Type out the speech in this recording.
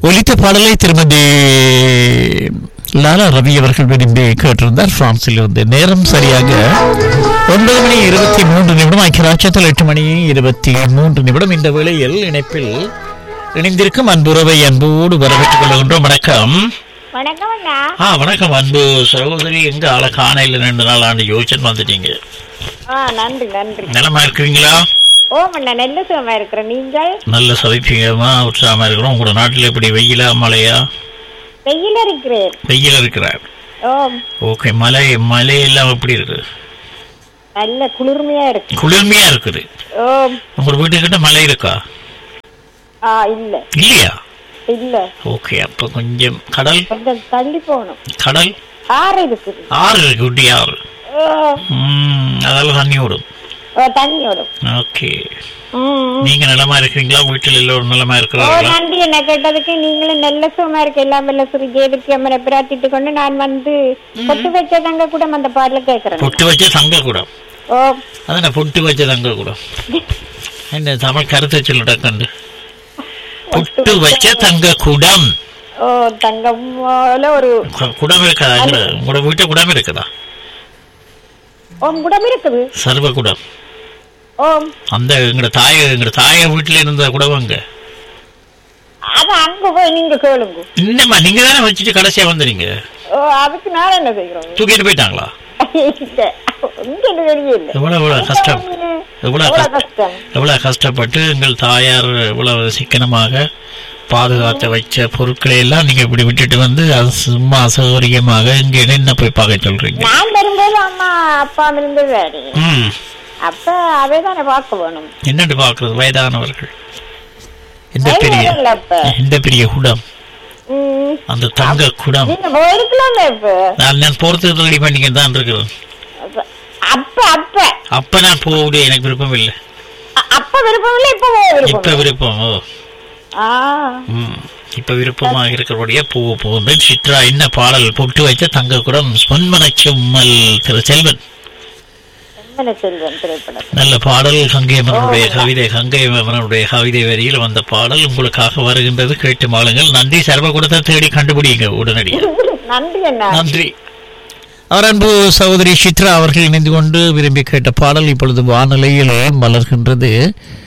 ஒலித்த பாடலை திருமதி லாலா ரவி அவர்கள் விரும்பி கேட்டிருந்தார் பிரான்சில் இருந்து நேரம் சரியாக ஒன்பது மணி இருபத்தி மூன்று நிமிடம் ஐக்கியராட்சத்தில் எட்டு மணி இருபத்தி மூன்று நிமிடம் இந்த வேளையில் இணைப்பில் இணைந்திருக்கும் அன்புறவை அன்போடு வரவேற்றுக் கொள்கின்றோம் வணக்கம் வணக்கம் அண்ணா ஆ வணக்கம் அன்பு சகோதரி எங்க ஆளை காண இல்லை ரெண்டு நாள் ஆண்டு யோசனை வந்துட்டீங்க ஆ நன்றி நன்றி நிலமா இருக்கிறீங்களா ஓம் அண்ணா நல்ல சுகமா இருக்கிற நீங்கள் நல்ல சவிப்பீங்கமா உற்சாகமா இருக்கிறோம் உங்களோட நாட்டில் எப்படி வெயிலா மழையா வெயில் இருக்கிறேன் வெயில் இருக்கிறார் ஓம் ஓகே மலை மலை எல்லாம் எப்படி இருக்கு நல்ல குளிர்மையா இருக்கு குளிர்மையா இருக்குது ஓம் உங்க வீட்டுக்கிட்ட மலை இருக்கா ஆ இல்ல இல்லையா இல்ல ஓகே அப்ப கொஞ்சம் கடல் கொஞ்சம் தள்ளி போகணும் கடல் ஆறு இருக்குது ஆறு இருக்கு குட்டி ஆறு ஓ, ம், அதெல்லாம் தண்ணி ஓடும் ஓ, தண்ணி ஓடும் ஓகே ம். நீங்க நலமா இருக்கிறீங்களா வீட்டில் எல்லோரும் நலமா ஓ இருக்கிறார்களா நன்றி என்ன கேட்டதுக்கு நீங்களும் நல்ல சுகமா இருக்கு எல்லாம் வெள்ள சுருஜேதுக்கு அம்மனை பிரார்த்திட்டு கொண்டு நான் வந்து பொட்டு வச்சதாங்க கூட அந்த பாடல கேக்குறேன் பொட்டு வச்ச தங்க கூடம் ஓ அதான் பொட்டு வச்ச தங்க கூடம் என்ன தமிழ் கருத்தை சொல்லிட்ட கண்டு பொட்டு வச்ச தங்க குடம் ஓ தங்கம் போல ஒரு கு- குடம் இருக்காதா எங்கட உங்களோட வீட்டு குடம் இருக்குதா ஓம் குடம் இருக்குது சர்வ குடம் ஓம் அந்த எங்கட தாய எங்கட தாய வீட்டுல இருந்த குடம் அங்க அது அங்க போய் நீங்க கேளுங்க என்னம்மா நீங்க தானே வச்சுட்டு கடைசியா வந்துறீங்க ஓ அதுக்கு நான் என்ன செய்கிறோம் தூக்கிட்டு போயிட்டாங்களா இல்ல. இங்க எனக்கு வெளியே இல்ல எவ்வளவு எவ்வளவு கஷ்டம் எவ்வளவு எவ்வளவு கஷ்டம் கஷ்டம் எவ்வளவு கஷ்டப்பட்டு எங்கள் தாயார் இவ்வளவு சிக்கனமாக பாதுகாத்து வச்ச பொருட்களை எல்லாம் நீங்க இப்படி விட்டுட்டு வந்து அது சும்மா அசௌகரியமாக இங்க என்ன போய் பார்க்க சொல்றீங்க நான் வரும்போது அம்மா அப்பா இருந்தது ம் அப்ப அவை தானே பார்க்க வேணும் என்னட்டு பாக்குறது வயதானவர்கள் இந்த பெரிய வயது இல்ல அப்ப இந்த பெரிய குடம் ம். அந்த தங்க குடம் நீங்க போயிருக்கலாம்ல இப்ப நான் நான் போறதுக்கு ரெடி பண்ணிக்கிட்டு தான் இருக்கிறேன் அப்ப- அப்ப அப்ப அப்ப நான் போக முடியும் எனக்கு விருப்பம் இல்லை அ- அப்ப விருப்பம் இல்ல இப்ப போக இப்ப விருப்பம் விருப்பம் ஓ ஆ ம். இப்ப விருப்பமா இருக்கிறபடியே போக போகுது சித்ரா என்ன பாடல் பொட்டு வைத்த தங்க குடம் பொன்மன செம்மல் திரு செல்வன் செம்மன செல்வன் திரைப்படம் நல்ல பாடல் கங்கை மரனுடைய கவிதை கங்கை மரனுடைய கவிதை வரியில் வந்த பாடல் உங்களுக்காக வருகின்றது கேட்டு மாளுங்கள் நன்றி சர்வகுடத்தை தேடி கண்டுபிடிங்க உடனடியாக நன்றி அண்ணா நன்றி அவர் அன்பு சகோதரி சித்ரா அவர்கள் இணைந்து கொண்டு விரும்பி கேட்ட பாடல் இப்பொழுது வானிலையில் மலர்கின்றது